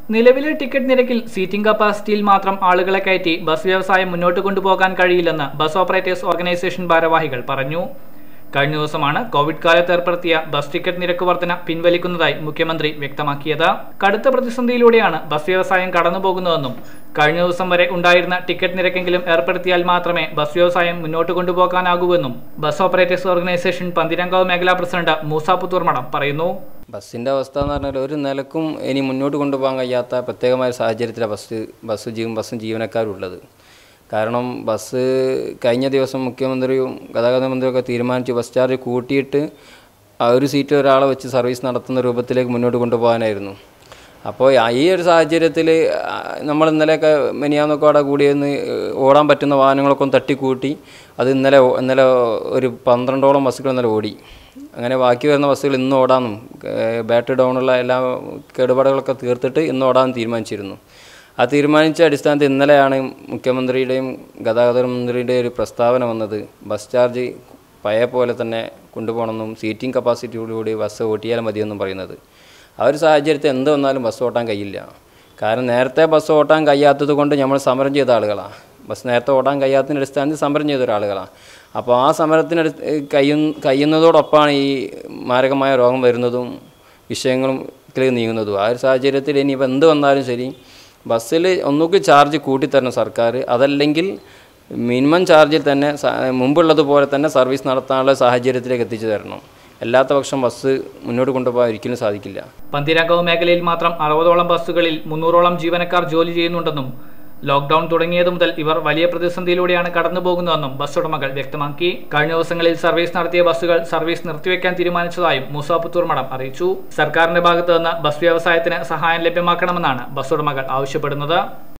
നിലവിലെ ടിക്കറ്റ് നിരക്കിൽ സീറ്റിംഗ് കപ്പാസിറ്റിയിൽ മാത്രം ആളുകളെ കയറ്റി ബസ് വ്യവസായം മുന്നോട്ട് കൊണ്ടുപോകാൻ കഴിയില്ലെന്ന് ബസ് ഓപ്പറേറ്റേഴ്സ് ഓർഗനൈസേഷൻ ഭാരവാഹികൾ പറഞ്ഞു കഴിഞ്ഞ ദിവസമാണ് കോവിഡ് കാലത്ത് ഏർപ്പെടുത്തിയ ബസ് ടിക്കറ്റ് നിരക്ക് വർധന പിൻവലിക്കുന്നതായി മുഖ്യമന്ത്രി വ്യക്തമാക്കിയത് കടുത്ത പ്രതിസന്ധിയിലൂടെയാണ് ബസ് വ്യവസായം കടന്നുപോകുന്നതെന്നും കഴിഞ്ഞ ദിവസം വരെ ഉണ്ടായിരുന്ന ടിക്കറ്റ് നിരക്കെങ്കിലും ഏർപ്പെടുത്തിയാൽ മാത്രമേ ബസ് വ്യവസായം മുന്നോട്ട് കൊണ്ടുപോകാനാകൂവെന്നും ബസ് ഓപ്പറേറ്റേഴ്സ് ഓർഗനൈസേഷൻ പന്തിരങ്കാവ് മേഖലാ പ്രസിഡന്റ് മൂസ പുത്തൂർമടം പറയുന്നു ബസ്സിൻ്റെ അവസ്ഥ എന്ന് പറഞ്ഞാൽ ഒരു നിലക്കും ഇനി മുന്നോട്ട് കൊണ്ടുപോകാൻ കഴിയാത്ത പ്രത്യേകമായ സാഹചര്യത്തിലാണ് ബസ് ബസ് ജീവൻ ബസ്സും ജീവനക്കാരും ഉള്ളത് കാരണം ബസ് കഴിഞ്ഞ ദിവസം മുഖ്യമന്ത്രിയും ഗതാഗത മന്ത്രിയൊക്കെ തീരുമാനിച്ചു ബസ് ചാർജ് കൂട്ടിയിട്ട് ആ ഒരു സീറ്റ് ഒരാളെ വെച്ച് സർവീസ് നടത്തുന്ന രൂപത്തിലേക്ക് മുന്നോട്ട് കൊണ്ടുപോകാനായിരുന്നു അപ്പോൾ ഈ ഒരു സാഹചര്യത്തിൽ നമ്മൾ ഇന്നലെയൊക്കെ മെനിയാന്നൊക്കെ അവിടെ കൂടിയെന്ന് ഓടാൻ പറ്റുന്ന വാഹനങ്ങളൊക്കെ ഒന്ന് തട്ടിക്കൂട്ടി അത് ഇന്നലെ ഇന്നലെ ഒരു പന്ത്രണ്ടോളം ബസ്സുകൾ ഇന്നലെ ഓടി അങ്ങനെ ബാക്കി വരുന്ന ബസ്സുകൾ ഇന്ന് ഓടാമെന്നും ബാറ്ററി ഡൗണുള്ള എല്ലാ കേടുപാടുകളൊക്കെ തീർത്തിട്ട് ഇന്ന് ഓടാൻ തീരുമാനിച്ചിരുന്നു ആ തീരുമാനിച്ച അടിസ്ഥാനത്തിൽ ഇന്നലെയാണ് മുഖ്യമന്ത്രിയുടെയും ഗതാഗത മന്ത്രിയുടെയും ഒരു പ്രസ്താവന വന്നത് ബസ് ചാർജ് പഴയ പോലെ തന്നെ കൊണ്ടുപോകണമെന്നും സീറ്റിംഗ് കപ്പാസിറ്റിയോടുകൂടി ബസ് ഓട്ടിയാൽ മതിയെന്നും പറയുന്നത് ആ ഒരു സാഹചര്യത്തിൽ എന്ത് വന്നാലും ബസ് ഓട്ടാൻ കഴിയില്ല കാരണം നേരത്തെ ബസ് ഓട്ടാൻ കഴിയാത്തത് കൊണ്ട് നമ്മൾ സമരം ചെയ്ത ആളുകളാണ് ബസ് നേരത്തെ ഓടാൻ കഴിയാത്തതിൻ്റെ അടിസ്ഥാനത്തിൽ സമരം ചെയ്ത ഒരാളുകളാണ് അപ്പോൾ ആ സമരത്തിന് കഴിയും കഴിയുന്നതോടൊപ്പമാണ് ഈ മാരകമായ രോഗം വരുന്നതും വിഷയങ്ങളും നീങ്ങുന്നതും ആ ഒരു സാഹചര്യത്തിൽ ഇനിയിപ്പോൾ എന്ത് വന്നാലും ശരി ബസ്സിൽ ഒന്നുകിൽ ചാർജ് കൂട്ടിത്തരണം സർക്കാർ അതല്ലെങ്കിൽ മിനിമം ചാർജിൽ തന്നെ മുമ്പുള്ളതുപോലെ തന്നെ സർവീസ് നടത്താനുള്ള സാഹചര്യത്തിലേക്ക് എത്തിച്ചു തരണം അല്ലാത്ത പക്ഷം ബസ് മുന്നോട്ട് കൊണ്ടുപോകാൻ ഒരിക്കലും സാധിക്കില്ല പന്തിരാങ്കാവ് മേഖലയിൽ മാത്രം അറുപതോളം ബസ്സുകളിൽ മുന്നൂറോളം ജീവനക്കാർ ജോലി ചെയ്യുന്നുണ്ടെന്നും ലോക്ഡൌൺ തുടങ്ങിയതു മുതൽ ഇവർ വലിയ പ്രതിസന്ധിയിലൂടെയാണ് കടന്നുപോകുന്നതെന്നും ബസ് ഉടമകൾ വ്യക്തമാക്കി കഴിഞ്ഞ ദിവസങ്ങളിൽ സർവീസ് നടത്തിയ ബസ്സുകൾ സർവീസ് നിർത്തിവെക്കാൻ തീരുമാനിച്ചതായും മൂസാപുത്തൂർ മഠം അറിയിച്ചു സർക്കാരിന്റെ ഭാഗത്ത് നിന്ന് ബസ് വ്യവസായത്തിന് സഹായം ലഭ്യമാക്കണമെന്നാണ് ബസ് ഉടമകൾ ആവശ്യപ്പെടുന്നത്